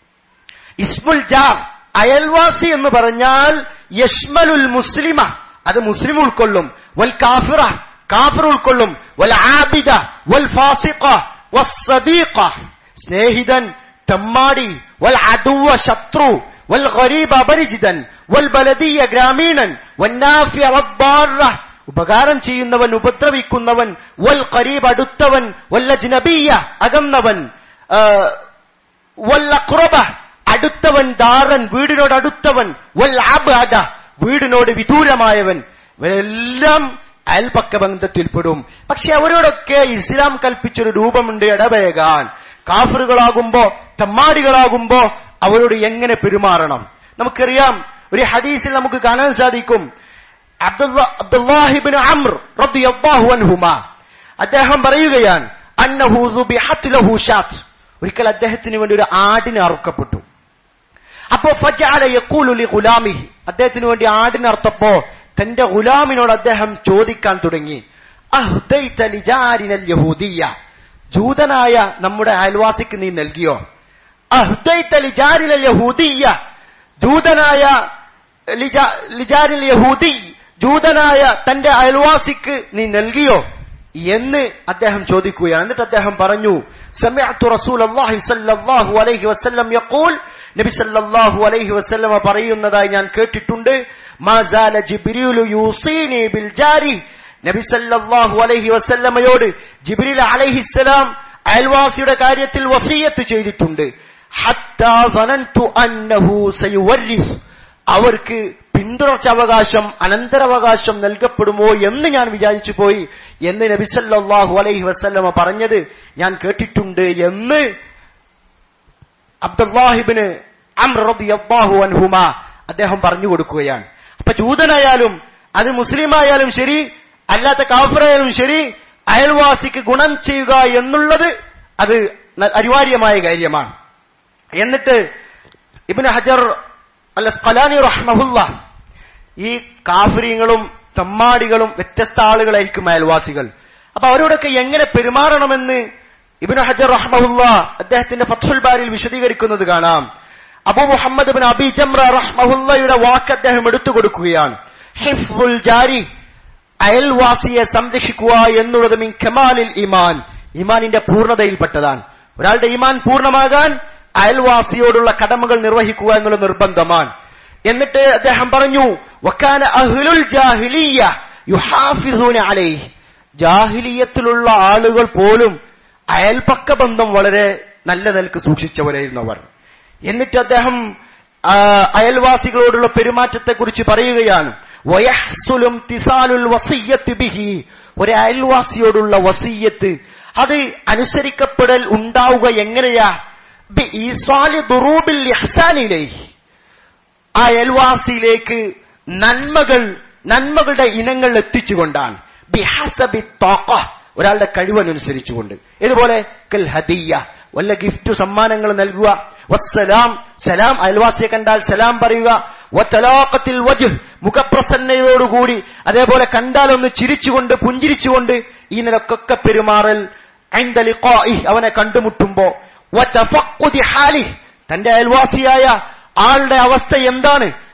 ഇസ്മുൽ ജാർ അയൽവാസി എന്ന് പറഞ്ഞാൽ യഷ്മലുൽ മുസ്ലിമ അത് മുസ്ലിം ഉൾക്കൊള്ളും വൽ കാഫിറ കാഫിർ ഉൾക്കൊള്ളും വൽ ആബിദ വൽ ഫാസിഖ വസ്സദീഖ സ്നേഹിതൻ തെമ്മാടി വൽ അദുവ ശത്രു വൽ ഗരീബ അപരിചിതൻ വൽ ബലദീയ ഗ്രാമീണൻ വന്നാഫിയ റബ്ബാറ ഉപകാരം ചെയ്യുന്നവൻ ഉപദ്രവിക്കുന്നവൻ വൽ ഖരീബ് അടുത്തവൻ വല്ലജ്നബിയ അകന്നവൻ ആ, വല്ലഖ്റബ അടുത്തവൻ ദാറൻ വീടിനോട് അടുത്തവൻ വൽ അബഅദ വീടിനോട് വിദൂരമായവൻ ഇവരെല്ലാം അയൽപക്ക ബന്ധത്തിൽപ്പെടും പക്ഷെ അവരോടൊക്കെ ഇസ്ലാം കൽപ്പിച്ചൊരു രൂപമുണ്ട് ഇടപഴകാൻ കാഫറുകളാകുമ്പോ തെമ്മാടികളാകുമ്പോ അവരോട് എങ്ങനെ പെരുമാറണം നമുക്കറിയാം ഒരു ഹദീസിൽ നമുക്ക് കാണാൻ സാധിക്കും അബ്ദുള്ള- അബ്ദുല്ലാഹിബ്നു അംർ റളിയല്ലാഹു അൻഹുമാ അദ്ദേഹം പറയുകയാണ് അന്നഹു ദുബിഹത് ലഹു ഷാത്ത് ഒരിക്കൽ അദ്ദേഹത്തിന് വേണ്ടി ഒരു ആടിനെ അറുക്കപ്പെട്ടു അപ്പോ ഫജഅല യഖൂലു ലി ഗുലാമിഹി അദ്ദേഹത്തിന് വേണ്ടി ആടിനെ അറുത്തപ്പോ തന്റെ ഗുലാമിനോട് അദ്ദേഹം ചോദിക്കാൻ തുടങ്ങി അഹ്ദൈത ലിജാരിനൽ യഹൂദിയ ജൂതനായ നമ്മുടെ അയൽവാസിക്ക് നീ നൽകിയോ അഹ്ദൈത ലിജാരിനൽ യഹൂദിയ ജൂതനായ ലിജാ- ലിജാരിൽ യഹൂദി ജൂതനായ തന്റെ അയൽവാസിക്ക് നീ നൽകിയോ എന്ന് അദ്ദേഹം ചോദിക്കുകയാണ് എന്നിട്ട് അദ്ദേഹം പറഞ്ഞു സമിഅത്തു റസൂലല്ലാഹി സ്വല്ലല്ലാഹു അലൈഹി വസല്ലം യഖൂൽ നബി സല്ലല്ലാഹു അലൈഹി വസല്ലമ പറയുന്നതായി ഞാൻ കേട്ടിട്ടുണ്ട് മാ സാല ജിബ്രീലു യൂസീനി ബിൽ ജാരി നബി സല്ലല്ലാഹു അലൈഹി വസല്ലമയോട് ജിബ്രീൽ അലൈഹിസ്സലാം അയൽവാസിയുടെ കാര്യത്തിൽ വസീയത്ത് ചെയ്തിട്ടുണ്ട് ഹത്താ സനന്തു അന്നഹു സയുവരിസ് അവർക്ക് പിന്തുടർച്ച അവകാശം അനന്തരാവകാശം നൽകപ്പെടുമോ എന്ന് ഞാൻ വിചാരിച്ചു പോയി എന്ന് നബിസല്ലാഹു അലൈഹി വസല്ലമ പറഞ്ഞത് ഞാൻ കേട്ടിട്ടുണ്ട് എന്ന് അബ്ദുല്ലാഹിബിന് അംറദിയാഹു അൻഹുമ അദ്ദേഹം പറഞ്ഞു കൊടുക്കുകയാണ് അപ്പൊ ജൂതനായാലും അത് മുസ്ലിമായാലും ശരി അല്ലാത്ത കാഫറായാലും ശരി അയൽവാസിക്ക് ഗുണം ചെയ്യുക എന്നുള്ളത് അത് ന- അനിവാര്യമായ കാര്യമാണ് എന്നിട്ട് ഇബ്നു ഹജർ അല്ല സ്കലാനി റഹ്മഹുല്ല ഈ കാഫര്യങ്ങളും തമ്മാടികളും വ്യത്യസ്ത ആളുകളായിരിക്കും അയൽവാസികൾ അപ്പൊ അവരോടൊക്കെ എങ്ങനെ പെരുമാറണമെന്ന് ഇബ്നു ഹജർ റഹ്മഹുല്ല അദ്ദേഹത്തിന്റെ ഫത്തുൽ ബാരിൽ വിശദീകരിക്കുന്നത് കാണാം അബു മുഹമ്മദ് ബിൻ അബി ജംറ റഹ്മഹുല്ലയുടെ വാക്ക് അദ്ദേഹം എടുത്തു കൊടുക്കുകയാണ് ഹിഫ്ദുൽ ജാരി അയൽവാസിയെ സംരക്ഷിക്കുക എന്നുള്ളത് മിൻ കമാലിൽ ഇമാൻ ഇമാനിന്റെ പൂർണ്ണതയിൽപ്പെട്ടതാണ് ഒരാളുടെ ഈമാൻ പൂർണ്ണമാകാൻ അയൽവാസിയോടുള്ള കടമകൾ നിർവഹിക്കുക എന്നുള്ള നിർബന്ധമാണ് എന്നിട്ട് അദ്ദേഹം പറഞ്ഞു വക്കാന അഹ്ലുൽ ജാഹിലിയ യുഹാഫിസൂന അലൈഹി ജാഹിലിയത്തിലുള്ള ആളുകൾ പോലും അയൽപക്ക ബന്ധം വളരെ നല്ല നിലക്ക് സൂക്ഷിച്ചവരായിരുന്നു അവർ എന്നിട്ട് അദ്ദേഹം ആ, അയൽവാസികളോടുള്ള പെരുമാറ്റത്തെക്കുറിച്ച് പറയുകയാണ് വയഹ്സുലും തിസാലുൽ വസയ്യത്ത് ബിഹി ഒരു അയൽവാസിയോടുള്ള വസയ്യത്ത് അത് അനുസരിക്കപ്പെടൽ ഉണ്ടാവുക എങ്ങനെയാ ബി ഈസാലി ദുറൂബിൽ ഇഹ്സാനിലേഹി ആ അയൽവാസിയിലേക്ക് നന്മകൾ നന്മകളുടെ ഇനങ്ങൾ എത്തിച്ചുകൊണ്ടാണ് ബിഹസബി തോക്ക ഒരാളുടെ കഴിവനുസരിച്ചുകൊണ്ട് ഇതുപോലെ കൽ ഹദിയ വല്ല ഗിഫ്റ്റ് സമ്മാനങ്ങൾ നൽകുക വസ്സലാം സലാം അയൽവാസിയെ കണ്ടാൽ സലാം പറയുക വത്തലാഖത്തിൽ വജ് മുഖപ്രസന്നതയോടുകൂടി അതേപോലെ കണ്ടാൽ ഒന്ന് ചിരിച്ചുകൊണ്ട് പുഞ്ചിരിച്ചുകൊണ്ട് ഈ നിലക്കൊക്കെ പെരുമാറൽ عند لقائه അവനെ കണ്ടുമുട്ടുമ്പോ വതഫഖുദി ഹാലി തന്റെ അയൽവാസിയായ ആളുടെ അവസ്ഥ എന്താണ്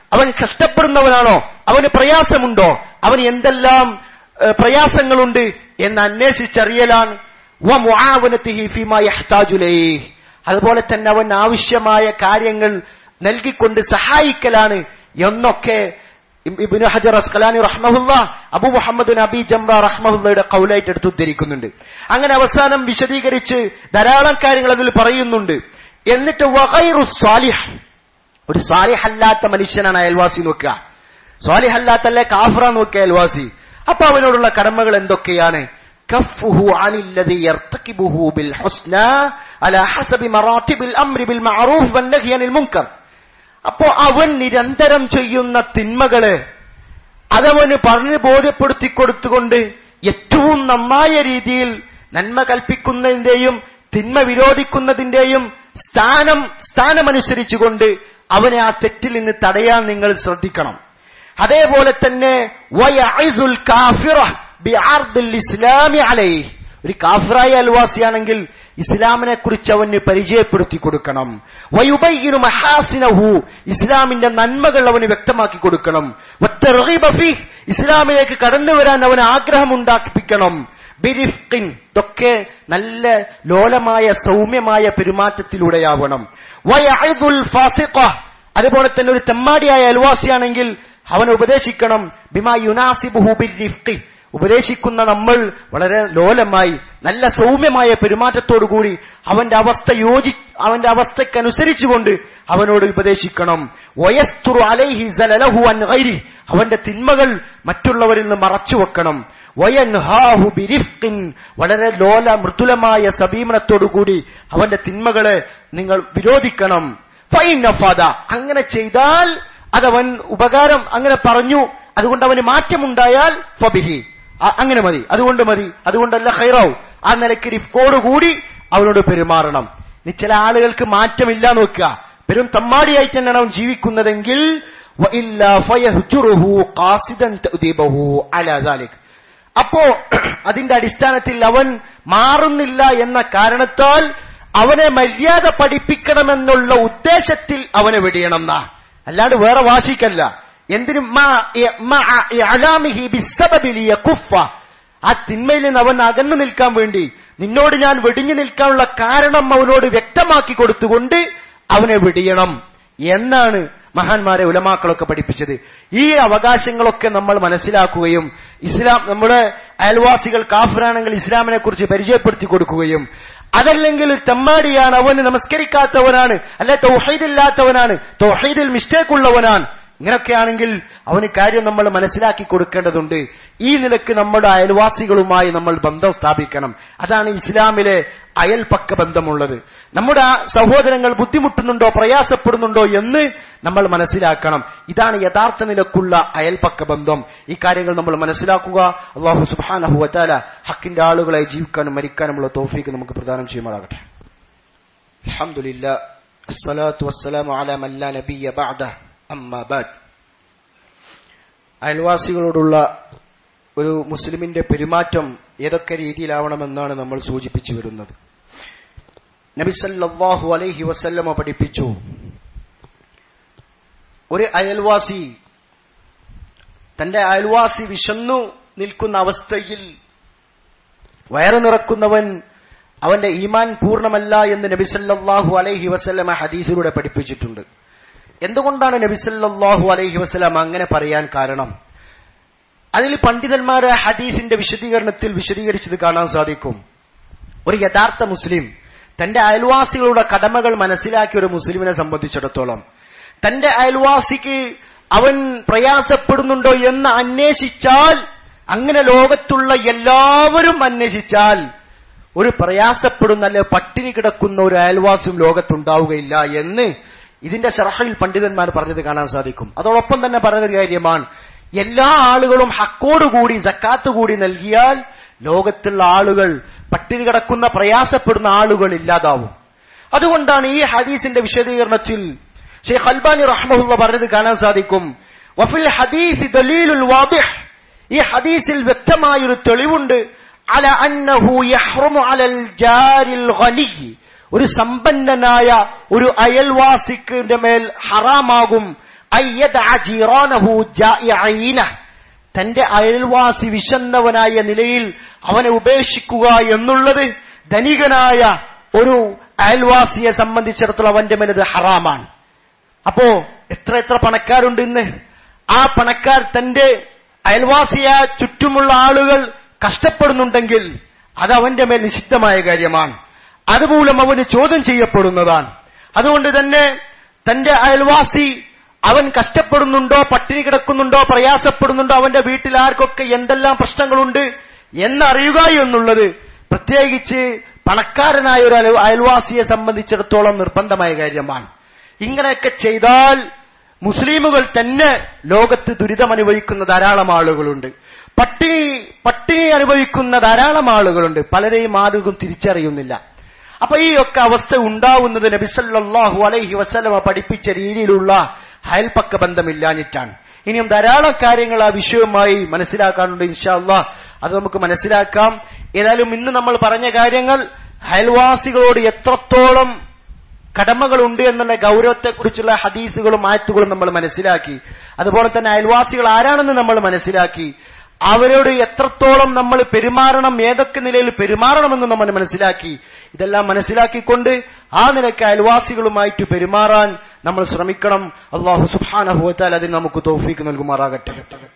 അവൻ കഷ്ടപ്പെടുന്നവനാണോ അവന് പ്രയാസമുണ്ടോ അവന് എന്തെല്ലാം ഏഹ്, പ്രയാസങ്ങളുണ്ട് എന്ന് അന്വേഷിച്ചറിയലാണ് വ മുആവനത്തിഹി ഫീമാ യഹ്താജു ഇലൈഹി. അതുപോലെ തന്നെ അവൻ ആവശ്യമായ കാര്യങ്ങൾ നൽകിക്കൊണ്ട് സഹായിക്കലാണ് എന്നൊക്കെ ഇബ് ഇബ്നു ഹജർ അസ്കലാനി റഹ്മഹുല്ല അബു മുഹമ്മദ് നബി ജംറ റഹ്മഹുല്ലയുടെ കൗലായിട്ട് എടുത്ത് ഉദ്ധരിക്കുന്നുണ്ട് അങ്ങനെ അവസാനം വിശദീകരിച്ച് ധാരാളം കാര്യങ്ങൾ അതിൽ പറയുന്നുണ്ട് എന്നിട്ട് വഗൈറു സ്വാലിഹ് ഒരു സ്വാലിഹല്ലാത്ത മനുഷ്യനാണ് അയൽവാസി നോക്കുക സ്വാലിഹല്ലാത്തല്ലേ കാഫ്ര നോക്കിയ അയൽവാസി അപ്പൊ അവനോടുള്ള കടമകൾ എന്തൊക്കെയാണ് كفه عن الذي يرتكبه بالحسنى على حسب مراتب الامر بالمعروف والنهي عن المنكر അപ്പോ അവൻ നിരന്തരം ചെയ്യുന്ന തിന്മകള് അതവന് പറഞ്ഞു ബോധ്യപ്പെടുത്തി കൊടുത്തുകൊണ്ട് ഏറ്റവും നന്നായ രീതിയിൽ നന്മ കൽപ്പിക്കുന്നതിന്റെയും തിന്മ വിരോധിക്കുന്നതിന്റെയും സ്ഥാനം സ്ഥാനമനുസരിച്ചുകൊണ്ട് അവനെ ആ തെറ്റിൽ നിന്ന് തടയാൻ നിങ്ങൾ ശ്രദ്ധിക്കണം അതേപോലെ തന്നെ വയഇസുൽ കാഫിറ ബിഅർദിൽ ഇസ്ലാമി അലൈഹി ഒരു കാഫിറായ അൽവാസിയാണെങ്കിൽ ഇസ്ലാമിനെ കുറിച്ച് അവന് പരിചയപ്പെടുത്തി കൊടുക്കണം വയുബയ്യിനു മഹാസിനഹു ഇസ്ലാമിന്റെ നന്മകൾ അവന് വ്യക്തമാക്കി കൊടുക്കണം വത്തർഗീബ ഫീഹ് ഇസ്ലാമിലേക്ക് കടന്നു വരാൻ അവന് ആഗ്രഹം ഉണ്ടാക്കിപ്പിക്കണം ബിരിഫ്കിൻ ഇതൊക്കെ നല്ല ലോലമായ സൗമ്യമായ പെരുമാറ്റത്തിലൂടെയാവണം വയഇസുൽ ഫാസിഖ അതുപോലെ തന്നെ ഒരു തെമ്മാടിയായ അൽവാസിയാണെങ്കിൽ അവനെ ഉപദേശിക്കണം ബിമാ യുനാസിബുഹു ബിരിഫ്കി ഉപദേശിക്കുന്ന നമ്മൾ വളരെ ലോലമായി നല്ല സൗമ്യമായ പെരുമാറ്റത്തോടുകൂടി അവന്റെ അവസ്ഥ യോജി അവന്റെ അവസ്ഥക്കനുസരിച്ചുകൊണ്ട് അവനോട് ഉപദേശിക്കണം വയസ്തുറു അലൈഹി സലലഹു അൻ ഗൈരി അവന്റെ തിന്മകൾ മറ്റുള്ളവരിൽ നിന്ന് മറച്ചു വെക്കണം വയൻഹാഹു ബിരിഫ്കിൻ വളരെ ലോല മൃദുലമായ സമീപനത്തോടുകൂടി അവന്റെ തിന്മകളെ നിങ്ങൾ വിരോധിക്കണം ഫൈൻ നഫാദ അങ്ങനെ ചെയ്താൽ അതവൻ ഉപകാരം അങ്ങനെ പറഞ്ഞു അതുകൊണ്ട് അവന് മാറ്റമുണ്ടായാൽ ഫബിഹി അ- അങ്ങനെ മതി അതുകൊണ്ട് മതി അതുകൊണ്ടല്ല ഖൈറാവും ആ നിലയ്ക്ക് റിഫ്കോടുകൂടി അവനോട് പെരുമാറണം ഇനി ചില ആളുകൾക്ക് മാറ്റമില്ല നോക്കുക പെരും തമ്മാടിയായിട്ട് തന്നെയാണ് അവൻ ജീവിക്കുന്നതെങ്കിൽ വഇല്ലാ ഫയഹ്ജുറുഹു ഖാസിദൻ തഅദീബഹു അലാ ദാലിക് അപ്പോ അതിന്റെ അടിസ്ഥാനത്തിൽ അവൻ മാറുന്നില്ല എന്ന കാരണത്താൽ അവനെ മര്യാദ പഠിപ്പിക്കണമെന്നുള്ള ഉദ്ദേശത്തിൽ അവനെ വെടിയണം എന്നാ അല്ലാണ്ട് വേറെ വാശിക്കല്ല എന്തിനും മാ- ഇ- മഅ ഇഅലാമിഹി ബിസ്സബബി ലിയകുഫ. ആ തിന്മയിൽ നിന്ന് അവൻ അകന്നു നിൽക്കാൻ വേണ്ടി നിന്നോട് ഞാൻ വെടിഞ്ഞു നിൽക്കാനുള്ള കാരണം അവനോട് വ്യക്തമാക്കി കൊടുത്തുകൊണ്ട് അവനെ വെടിയണം എന്നാണ് മഹാന്മാരെ ഉലമാക്കളൊക്കെ പഠിപ്പിച്ചത് ഈ അവകാശങ്ങളൊക്കെ നമ്മൾ മനസ്സിലാക്കുകയും ഇസ്ലാം നമ്മുടെ അയൽവാസികൾ കാഫിറാണെങ്കിൽ ഇസ്ലാമിനെ കുറിച്ച് പരിചയപ്പെടുത്തി കൊടുക്കുകയും അതല്ലെങ്കിൽ തെമ്മാടിയാണ് അവന് നമസ്കരിക്കാത്തവനാണ് അല്ലെ തൗഹീദില്ലാത്തവനാണ് തൗഹീദിൽ മിസ്റ്റേക്ക് ഉള്ളവനാണ് ഇങ്ങനെയൊക്കെയാണെങ്കിൽ അവന് കാര്യം നമ്മൾ മനസ്സിലാക്കി കൊടുക്കേണ്ടതുണ്ട് ഈ നിലക്ക് നമ്മുടെ അയൽവാസികളുമായി നമ്മൾ ബന്ധം സ്ഥാപിക്കണം അതാണ് ഇസ്ലാമിലെ അയൽപക്ക ബന്ധമുള്ളത് നമ്മുടെ ആ സഹോദരങ്ങൾ ബുദ്ധിമുട്ടുന്നുണ്ടോ പ്രയാസപ്പെടുന്നുണ്ടോ എന്ന് നമ്മൾ മനസ്സിലാക്കണം ഇതാണ് യഥാർത്ഥ നിലക്കുള്ള അയൽപക്ക ബന്ധം ഈ കാര്യങ്ങൾ നമ്മൾ മനസ്സിലാക്കുക അള്ളാഹു സുബാനഹു വത്താല ഹക്കിന്റെ ആളുകളായി ജീവിക്കാനും മരിക്കാനുമുള്ള തോഫീക്ക് നമുക്ക് പ്രദാനം ചെയ്യുമാറാകട്ടെ അൽഹംദുലില്ലാ അസ്സലാത്തു വസ്സലാമു അലാ മൻ ലാ നബിയ്യ ബഅദഹ് അമ്മാ ബഅദ് അയൽവാസികളോടുള്ള ഒരു മുസ്ലിമിന്റെ പെരുമാറ്റം ഏതൊക്കെ രീതിയിലാവണമെന്നാണ് നമ്മൾ സൂചിപ്പിച്ചു വരുന്നത് നബി സല്ലല്ലാഹു അലൈഹി വസല്ലമ പഠിപ്പിച്ചു ഒരു അയൽവാസി തന്റെ അയൽവാസി വിശന്നു നിൽക്കുന്ന അവസ്ഥയിൽ വയറു നിറക്കുന്നവൻ അവന്റെ ഈമാൻ പൂർണ്ണമല്ല എന്ന് നബിസല്ലാഹു അലൈഹി വസല്ലമ ഹദീസിലൂടെ പഠിപ്പിച്ചിട്ടുണ്ട് എന്തുകൊണ്ടാണ് നബിസല്ലാഹു അലൈഹി വസല്ലം അങ്ങനെ പറയാൻ കാരണം അതിൽ പണ്ഡിതന്മാര് ഹദീസിന്റെ വിശദീകരണത്തിൽ വിശദീകരിച്ചത് കാണാൻ സാധിക്കും ഒരു യഥാർത്ഥ മുസ്ലിം തന്റെ അയൽവാസികളുടെ കടമകൾ മനസ്സിലാക്കിയ ഒരു മുസ്ലിമിനെ സംബന്ധിച്ചിടത്തോളം തന്റെ അയൽവാസിക്ക് അവൻ പ്രയാസപ്പെടുന്നുണ്ടോ എന്ന് അന്വേഷിച്ചാൽ അങ്ങനെ ലോകത്തുള്ള എല്ലാവരും അന്വേഷിച്ചാൽ ഒരു പ്രയാസപ്പെടുന്ന അല്ലെ പട്ടിണി കിടക്കുന്ന ഒരു അയൽവാസിയും ലോകത്തുണ്ടാവുകയില്ല എന്ന് ഇതിന്റെ ഷറഹയിൽ പണ്ഡിതന്മാർ പറഞ്ഞത് കാണാൻ സാധിക്കും അതോടൊപ്പം തന്നെ പറഞ്ഞൊരു കാര്യമാണ് എല്ലാ ആളുകളും ഹക്കോടുകൂടി സക്കാത്ത് കൂടി നൽകിയാൽ ലോകത്തുള്ള ആളുകൾ പട്ടിണി കിടക്കുന്ന പ്രയാസപ്പെടുന്ന ആളുകൾ ഇല്ലാതാവും അതുകൊണ്ടാണ് ഈ ഹദീസിന്റെ വിശദീകരണത്തിൽ ഷെയ്ഖ് അൽബാനി റഹ്മുള്ള പറഞ്ഞത് കാണാൻ സാധിക്കും വഫിൽ ഹദീസ് ദലീലുൽ വാദിഹ് ഈ ഹദീസിൽ വ്യക്തമായൊരു തെളിവുണ്ട് അല അന്നഹു യഹ്റുമു അലൽ ജാരിൽ ഖനി ഒരു സമ്പന്നനായ ഒരു അയൽവാസിക്കിന്റെ മേൽ ഹറാമാകും അയ്യദഅ ജീറാനഹു ജായിഈന തന്റെ അയൽവാസി വിശന്നവനായ നിലയിൽ അവനെ ഉപേക്ഷിക്കുക എന്നുള്ളത് ധനികനായ ഒരു അയൽവാസിയെ സംബന്ധിച്ചിടത്തോളം അവന്റെ മേലത് ഹറാമാണ് അപ്പോ എത്ര എത്ര പണക്കാരുണ്ട് ഇന്ന് ആ പണക്കാർ തന്റെ അയൽവാസിയായ ചുറ്റുമുള്ള ആളുകൾ കഷ്ടപ്പെടുന്നുണ്ടെങ്കിൽ അത് അവന്റെ മേൽ നിഷിദ്ധമായ കാര്യമാണ് അതുമൂലം അവന് ചോദ്യം ചെയ്യപ്പെടുന്നതാണ് അതുകൊണ്ട് തന്നെ തന്റെ അയൽവാസി അവൻ കഷ്ടപ്പെടുന്നുണ്ടോ പട്ടിണി കിടക്കുന്നുണ്ടോ പ്രയാസപ്പെടുന്നുണ്ടോ അവന്റെ വീട്ടിൽ ആർക്കൊക്കെ എന്തെല്ലാം പ്രശ്നങ്ങളുണ്ട് എന്നറിയുക എന്നുള്ളത് പ്രത്യേകിച്ച് പണക്കാരനായ ഒരു അയൽ- അയൽവാസിയെ സംബന്ധിച്ചിടത്തോളം നിർബന്ധമായ കാര്യമാണ് ഇങ്ങനെയൊക്കെ ചെയ്താൽ മുസ്ലിമുകൾ തന്നെ ലോകത്ത് ദുരിതം അനുഭവിക്കുന്ന ധാരാളം ആളുകളുണ്ട് പട്ടിണി പട്ടിണി അനുഭവിക്കുന്ന ധാരാളം ആളുകളുണ്ട് പലരെയും ആരും തിരിച്ചറിയുന്നില്ല അപ്പൊ ഈ ഒക്കെ അവസ്ഥ ഉണ്ടാവുന്നത് നബിസല്ലാഹു അലൈഹി വസല്ലമ പഠിപ്പിച്ച രീതിയിലുള്ള അയൽപ്പക്ക ബന്ധമില്ലാഞ്ഞിട്ടാണ് ഇനിയും ധാരാളം കാര്യങ്ങൾ ആ വിഷയവുമായി മനസ്സിലാക്കാനുണ്ട് ഇൻഷാല്ലാ അത് നമുക്ക് മനസ്സിലാക്കാം ഏതായാലും ഇന്ന് നമ്മൾ പറഞ്ഞ കാര്യങ്ങൾ അയൽവാസികളോട് എത്രത്തോളം കടമകളുണ്ട് എന്നുള്ള ഗൗരവത്തെക്കുറിച്ചുള്ള ഹദീസുകളും ആയത്തുകളും നമ്മൾ മനസ്സിലാക്കി അതുപോലെ തന്നെ അയൽവാസികൾ ആരാണെന്ന് നമ്മൾ മനസ്സിലാക്കി അവരോട് എത്രത്തോളം നമ്മൾ പെരുമാറണം ഏതൊക്കെ നിലയിൽ പെരുമാറണമെന്ന് നമ്മൾ മനസ്സിലാക്കി ഇതെല്ലാം മനസ്സിലാക്കിക്കൊണ്ട് ആ നിലയ്ക്ക് അയൽവാസികളുമായിട്ട് പെരുമാറാൻ നമ്മൾ ശ്രമിക്കണം അള്ളാഹു സുബാനഹുവത്താൽ അതിന് നമുക്ക് തോഫീക്ക് നൽകുമാറാകട്ടെ